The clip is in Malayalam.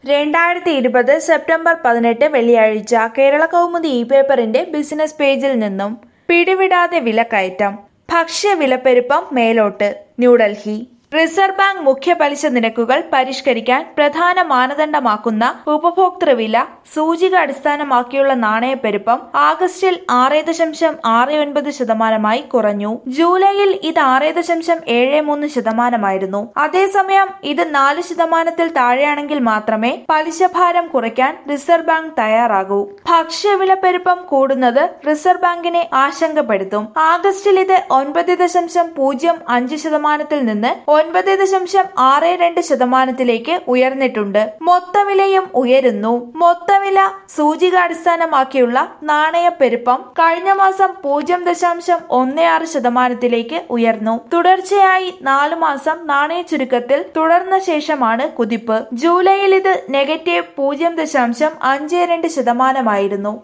രണ്ടായിരത്തി ഇരുപത് സെപ്റ്റംബർ പതിനെട്ട് വെള്ളിയാഴ്ച കേരള കൗമുദി ഇ പേപ്പറിന്റെ ബിസിനസ് പേജിൽ നിന്നും പിടിവിടാതെ വിലക്കയറ്റം ഭക്ഷ്യ വിലപ്പെരുപ്പം മേലോട്ട് ന്യൂഡൽഹി റിസർവ് ബാങ്ക് മുഖ്യ പലിശ നിരക്കുകൾ പരിഷ്കരിക്കാൻ പ്രധാന മാനദണ്ഡമാക്കുന്ന ഉപഭോക്തൃ വില സൂചിക അടിസ്ഥാനമാക്കിയുള്ള നാണയപ്പെരുപ്പം ആഗസ്റ്റിൽ ആറ് ദശാംശം ആറ് ഒൻപത് ശതമാനമായി കുറഞ്ഞു ജൂലൈയിൽ ഇത് ആറ് ദശാംശം ഏഴ് മൂന്ന് ശതമാനമായിരുന്നു അതേസമയം ഇത് നാല് ശതമാനത്തിൽ താഴെയാണെങ്കിൽ മാത്രമേ പലിശഭാരം കുറയ്ക്കാൻ റിസർവ് ബാങ്ക് തയ്യാറാകൂ ഭക്ഷ്യവിലപ്പെരുപ്പം കൂടുന്നത് റിസർവ് ബാങ്കിനെ ആശങ്കപ്പെടുത്തും ആഗസ്റ്റിൽ ഇത് ഒൻപത് ദശാംശം പൂജ്യം അഞ്ച് ശതമാനത്തിൽ നിന്ന് ഒൻപത് ദശാംശം ആറ് രണ്ട് ശതമാനത്തിലേക്ക് ഉയർന്നിട്ടുണ്ട് മൊത്തവിലയും ഉയരുന്നു മൊത്തവില സൂചിക അടിസ്ഥാനമാക്കിയുള്ള നാണയപ്പെരുപ്പം കഴിഞ്ഞ മാസം പൂജ്യം ദശാംശം ഒന്ന് ആറ് ശതമാനത്തിലേക്ക് ഉയർന്നു തുടർച്ചയായി നാലു മാസം നാണയ ചുരുക്കത്തിൽ തുടർന്ന ശേഷമാണ് കുതിപ്പ് ജൂലൈയിൽ ഇത് നെഗറ്റീവ് പൂജ്യം ദശാംശം അഞ്ച് രണ്ട് ശതമാനമായിരുന്നു